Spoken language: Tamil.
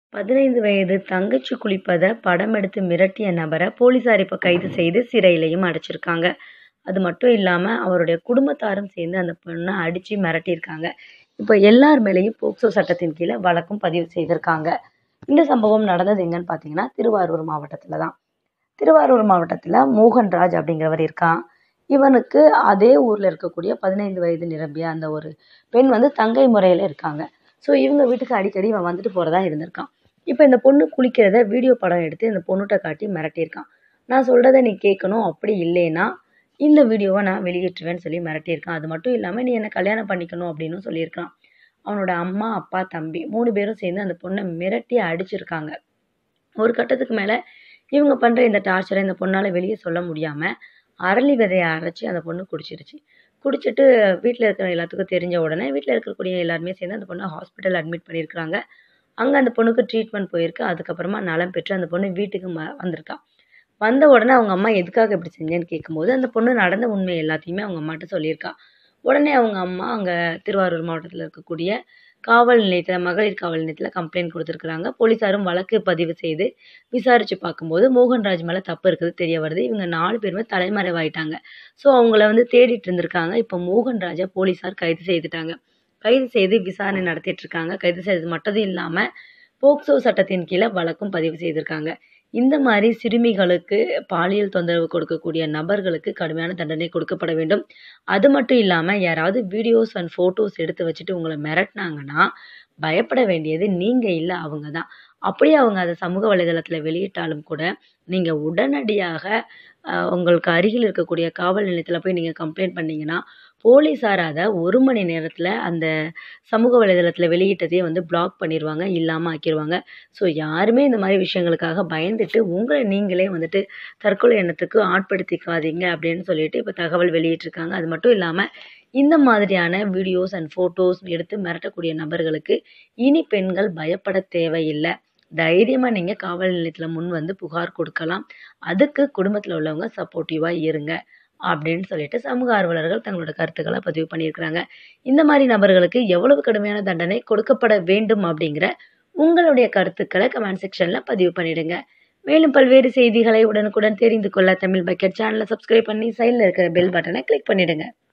பதினைந்து வயது தங்கச்சி குளிப்பதை படம் எடுத்து மிரட்டிய நபரை போலீசார் இப்போ கைது செய்து சிறையிலையும் அடைச்சிருக்காங்க அது மட்டும் இல்லாமல் அவருடைய குடும்பத்தாரும் சேர்ந்து அந்த பொண்ணை அடித்து மிரட்டியிருக்காங்க இப்போ எல்லார் மேலேயும் போக்சோ சட்டத்தின் கீழே வழக்கும் பதிவு செய்திருக்காங்க இந்த சம்பவம் நடந்தது எங்கன்னு பார்த்தீங்கன்னா திருவாரூர் மாவட்டத்தில் தான் திருவாரூர் மாவட்டத்தில் மோகன்ராஜ் அப்படிங்கிறவர் இருக்கான் இவனுக்கு அதே ஊரில் இருக்கக்கூடிய பதினைந்து வயது நிரம்பிய அந்த ஒரு பெண் வந்து தங்கை முறையில் இருக்காங்க ஸோ இவங்க வீட்டுக்கு அடிக்கடி இவன் வந்துட்டு போகிறதா இருந்திருக்கான் இப்போ இந்த பொண்ணு குளிக்கிறத வீடியோ படம் எடுத்து இந்த பொண்ணுகிட்ட காட்டி மிரட்டியிருக்கான் நான் சொல்கிறத நீ கேட்கணும் அப்படி இல்லைன்னா இந்த வீடியோவை நான் வெளியிட்டுருவேன்னு சொல்லி மிரட்டியிருக்கான் அது மட்டும் இல்லாமல் நீ என்னை கல்யாணம் பண்ணிக்கணும் அப்படின்னு சொல்லியிருக்கான் அவனோட அம்மா அப்பா தம்பி மூணு பேரும் சேர்ந்து அந்த பொண்ணை மிரட்டி அடிச்சிருக்காங்க ஒரு கட்டத்துக்கு மேலே இவங்க பண்ணுற இந்த டார்ச்சரை இந்த பொண்ணால் வெளியே சொல்ல முடியாமல் அரளி விதையை அரைச்சி அந்த பொண்ணு குடிச்சிருச்சு குடிச்சிட்டு வீட்டில் இருக்கிற எல்லாத்துக்கும் தெரிஞ்ச உடனே வீட்டில் இருக்கக்கூடிய எல்லாருமே சேர்ந்து அந்த பொண்ணை ஹாஸ்பிட்டல் அட்மிட் பண்ணியிருக்காங்க அங்கே அந்த பொண்ணுக்கு ட்ரீட்மெண்ட் போயிருக்கு அதுக்கப்புறமா நலம் பெற்று அந்த பொண்ணு வீட்டுக்கு ம வந்திருக்கா வந்த உடனே அவங்க அம்மா எதுக்காக இப்படி செஞ்சேன்னு கேட்கும்போது அந்த பொண்ணு நடந்த உண்மை எல்லாத்தையுமே அவங்க அம்மாட்ட சொல்லியிருக்கா உடனே அவங்க அம்மா அங்கே திருவாரூர் மாவட்டத்தில் இருக்கக்கூடிய காவல் நிலையத்தில் மகளிர் காவல் நிலையத்தில் கம்ப்ளைண்ட் கொடுத்துருக்குறாங்க போலீஸாரும் வழக்கு பதிவு செய்து விசாரித்து பார்க்கும்போது மோகன்ராஜ் மேலே தப்பு இருக்குது தெரிய வருது இவங்க நாலு பேருமே தலைமறைவாயிட்டாங்க ஸோ அவங்கள வந்து தேடிட்டு இருந்திருக்காங்க இப்போ மோகன்ராஜை போலீஸார் கைது செய்துட்டாங்க கைது செய்து விசாரணை நடத்திட்டு இருக்காங்க கைது செய்தது மட்டும் இல்லாமல் போக்சோ சட்டத்தின் கீழே வழக்கும் பதிவு செய்திருக்காங்க இந்த மாதிரி சிறுமிகளுக்கு பாலியல் தொந்தரவு கொடுக்கக்கூடிய நபர்களுக்கு கடுமையான தண்டனை கொடுக்கப்பட வேண்டும் அது மட்டும் இல்லாமல் யாராவது வீடியோஸ் அண்ட் ஃபோட்டோஸ் எடுத்து வச்சுட்டு உங்களை மிரட்டினாங்கன்னா பயப்பட வேண்டியது நீங்கள் இல்லை அவங்க தான் அப்படியே அவங்க அதை சமூக வலைதளத்தில் வெளியிட்டாலும் கூட நீங்கள் உடனடியாக உங்களுக்கு அருகில் இருக்கக்கூடிய காவல் நிலையத்தில் போய் நீங்கள் கம்ப்ளைண்ட் பண்ணிங்கன்னா போலீஸார் அதை ஒரு மணி நேரத்தில் அந்த சமூக வலைதளத்தில் வெளியிட்டதையே வந்து பிளாக் பண்ணிடுவாங்க இல்லாமல் ஆக்கிடுவாங்க ஸோ யாருமே இந்த மாதிரி விஷயங்களுக்காக பயந்துட்டு உங்களை நீங்களே வந்துட்டு தற்கொலை எண்ணத்துக்கு ஆட்படுத்திக்காதீங்க அப்படின்னு சொல்லிட்டு இப்போ தகவல் வெளியிட்டிருக்காங்க அது மட்டும் இல்லாமல் இந்த மாதிரியான வீடியோஸ் அண்ட் ஃபோட்டோஸ் எடுத்து மிரட்டக்கூடிய நபர்களுக்கு இனி பெண்கள் பயப்பட தேவையில்லை தைரியமாக நீங்கள் காவல் நிலையத்தில் முன் வந்து புகார் கொடுக்கலாம் அதுக்கு குடும்பத்தில் உள்ளவங்க சப்போர்ட்டிவாக இருங்க அப்படின்னு சொல்லிட்டு சமூக ஆர்வலர்கள் தங்களோட கருத்துக்களை பதிவு பண்ணியிருக்கிறாங்க இந்த மாதிரி நபர்களுக்கு எவ்வளவு கடுமையான தண்டனை கொடுக்கப்பட வேண்டும் அப்படிங்கிற உங்களுடைய கருத்துக்களை கமெண்ட் செக்ஷனில் பதிவு பண்ணிடுங்க மேலும் பல்வேறு செய்திகளை உடனுக்குடன் தெரிந்து கொள்ள தமிழ் பக்கெட் சேனலை சப்ஸ்கிரைப் பண்ணி சைடில் இருக்கிற பெல் பட்டனை கிளிக் பண்ணிடுங்க